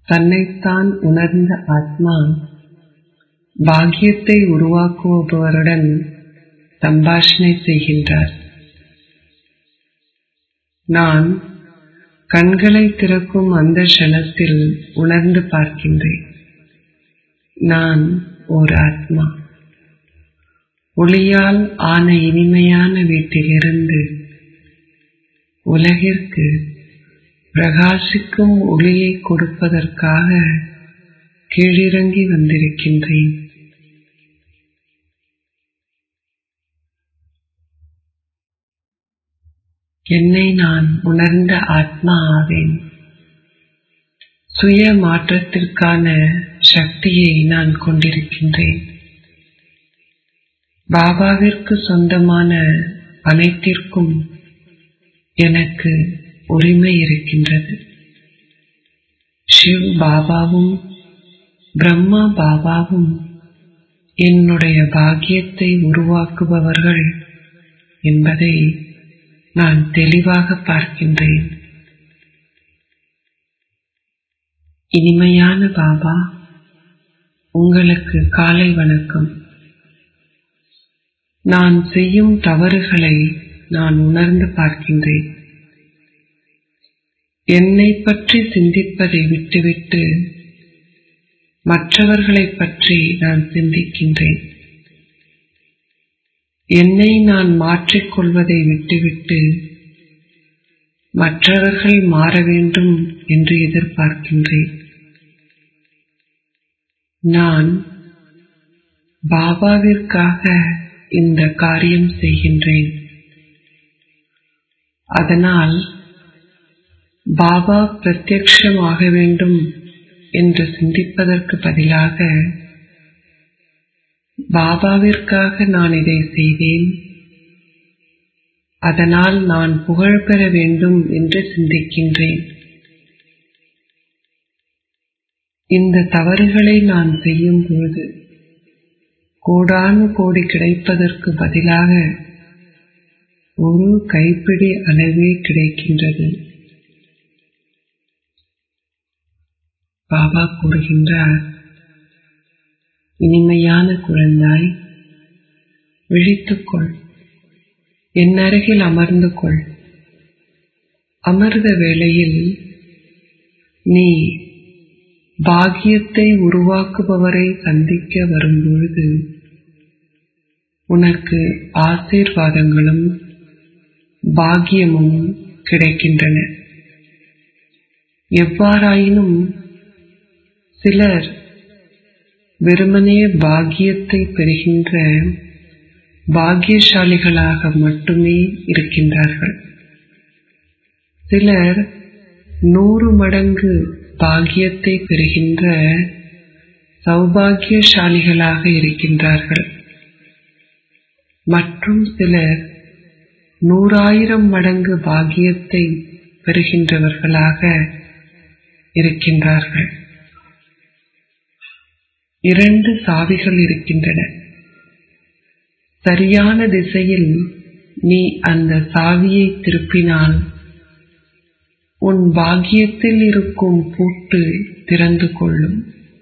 தன்னைத்தான் உணர்ந்த ஆத்மா பாக்கியத்தை உருவாக்குபவருடன் சம்பாஷணை செய்கின்றார் நான் கண்களை திறக்கும் அந்த க்ஷணத்தில் உணர்ந்து பார்க்கின்றேன் நான் ஓர் ஆத்மா ஒளியால் ஆன இனிமையான வீட்டிலிருந்து உலகிற்கு பிரகாசிக்கும் ஒளியை கொடுப்பதற்காக கீழிறங்கி வந்திருக்கின்றேன் என்னை நான் உணர்ந்த ஆத்மா ஆவேன் சுய மாற்றத்திற்கான சக்தியை நான் கொண்டிருக்கின்றேன் பாபாவிற்கு சொந்தமான அனைத்திற்கும் எனக்கு உரிமை இருக்கின்றது சிவ் பாபாவும் பிரம்மா பாபாவும் என்னுடைய பாக்கியத்தை உருவாக்குபவர்கள் என்பதை நான் தெளிவாக பார்க்கின்றேன் இனிமையான பாபா உங்களுக்கு காலை வணக்கம் நான் செய்யும் தவறுகளை நான் உணர்ந்து பார்க்கின்றேன் என்னை பற்றி சிந்திப்பதை விட்டுவிட்டு மற்றவர்களைப் பற்றி நான் சிந்திக்கின்றேன் என்னை நான் மாற்றிக்கொள்வதை விட்டுவிட்டு மற்றவர்கள் மாற வேண்டும் என்று எதிர்பார்க்கின்றேன் நான் பாபாவிற்காக இந்த காரியம் செய்கின்றேன் அதனால் பாபா பிரத்யக்ஷமாக வேண்டும் என்று சிந்திப்பதற்கு பதிலாக பாபாவிற்காக நான் இதை செய்தேன் அதனால் நான் புகழ் பெற வேண்டும் என்று சிந்திக்கின்றேன் இந்த தவறுகளை நான் செய்யும் பொழுது கோடானு கோடி கிடைப்பதற்கு பதிலாக ஒரு கைப்பிடி அளவே கிடைக்கின்றது பாபா கூறுகின்றார் இனிமையான குழந்தாய் விழித்துக்கொள் என் அருகில் அமர்ந்து கொள் அமர்ந்த வேளையில் நீ பாக்கியத்தை உருவாக்குபவரை சந்திக்க வரும்பொழுது உனக்கு ஆசீர்வாதங்களும் பாக்கியமும் கிடைக்கின்றன எவ்வாறாயினும் சிலர் வெறுமனே பாக்கியத்தை பெறுகின்ற பாக்கியசாலிகளாக மட்டுமே இருக்கின்றார்கள் சிலர் நூறு மடங்கு பாக்கியத்தை பெறுகின்ற சௌபாகியசாலிகளாக இருக்கின்றார்கள் மற்றும் சிலர் நூறாயிரம் மடங்கு பாக்கியத்தை பெறுகின்றவர்களாக இருக்கின்றார்கள் இரண்டு சாவிகள் இருக்கின்றன சரியான திசையில் நீ அந்த சாவியை திருப்பினால் உன் பாக்கியத்தில் இருக்கும் பூட்டு திறந்து கொள்ளும்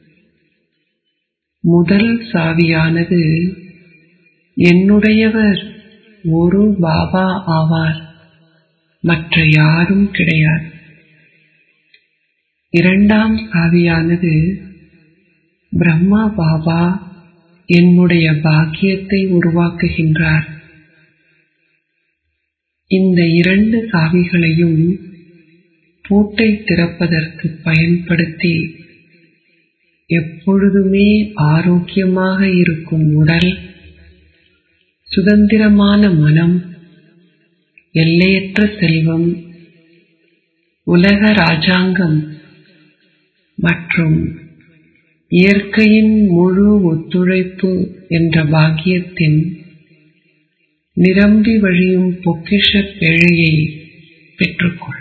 முதல் சாவியானது என்னுடையவர் ஒரு பாபா ஆவார் மற்ற யாரும் கிடையாது இரண்டாம் சாவியானது பிரம்மா பாபா என்னுடைய பாக்கியத்தை உருவாக்குகின்றார் இந்த இரண்டு சாவிகளையும் பூட்டை திறப்பதற்கு பயன்படுத்தி எப்பொழுதுமே ஆரோக்கியமாக இருக்கும் உடல் சுதந்திரமான மனம் எல்லையற்ற செல்வம் உலக ராஜாங்கம் மற்றும் இயற்கையின் முழு ஒத்துழைப்பு என்ற பாக்கியத்தின் நிரம்பி வழியும் பொக்கிஷ பேழையை பெற்றுக்கொள்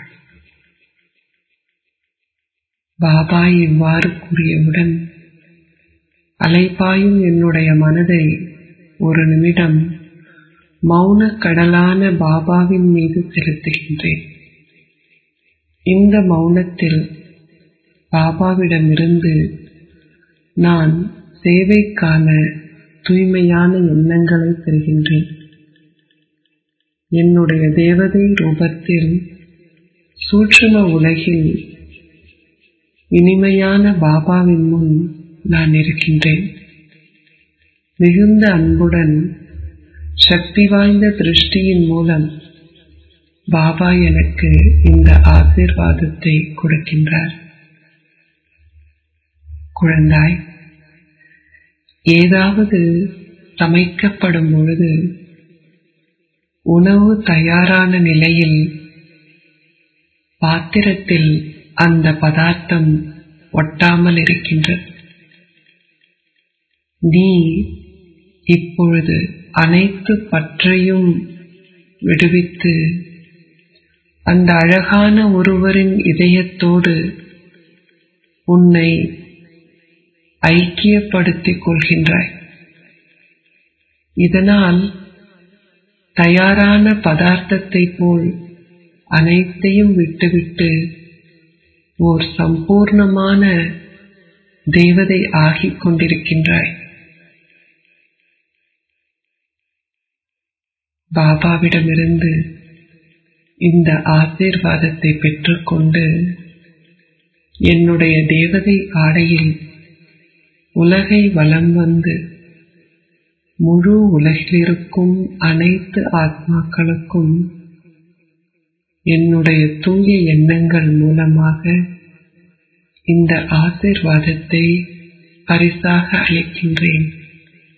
பாபா இவ்வாறு கூறியவுடன் அலைபாயும் என்னுடைய மனதை ஒரு நிமிடம் மௌன கடலான பாபாவின் மீது செலுத்துகின்றேன் இந்த மௌனத்தில் பாபாவிடமிருந்து நான் சேவைக்கான தூய்மையான எண்ணங்களை பெறுகின்றேன் என்னுடைய தேவதை ரூபத்தில் சூட்சும உலகில் இனிமையான பாபாவின் முன் நான் இருக்கின்றேன் மிகுந்த அன்புடன் சக்தி வாய்ந்த திருஷ்டியின் மூலம் பாபா எனக்கு இந்த ஆசீர்வாதத்தை கொடுக்கின்றார் குழந்தாய் ஏதாவது சமைக்கப்படும் பொழுது உணவு தயாரான நிலையில் பாத்திரத்தில் அந்த பதார்த்தம் ஒட்டாமல் இருக்கின்றது நீ இப்பொழுது அனைத்து பற்றையும் விடுவித்து அந்த அழகான ஒருவரின் இதயத்தோடு உன்னை ஐக்கியப்படுத்திக் கொள்கின்றாய் இதனால் தயாரான பதார்த்தத்தை போல் அனைத்தையும் விட்டுவிட்டு ஓர் சம்பூர்ணமான தேவதை ஆகிக் கொண்டிருக்கின்றாய் பாபாவிடமிருந்து இந்த ஆசீர்வாதத்தை பெற்றுக்கொண்டு என்னுடைய தேவதை ஆடையில் உலகை வலம் வந்து முழு உலகிலிருக்கும் அனைத்து ஆத்மாக்களுக்கும் என்னுடைய தூய எண்ணங்கள் மூலமாக இந்த ஆசீர்வாதத்தை பரிசாக அளிக்கின்றேன்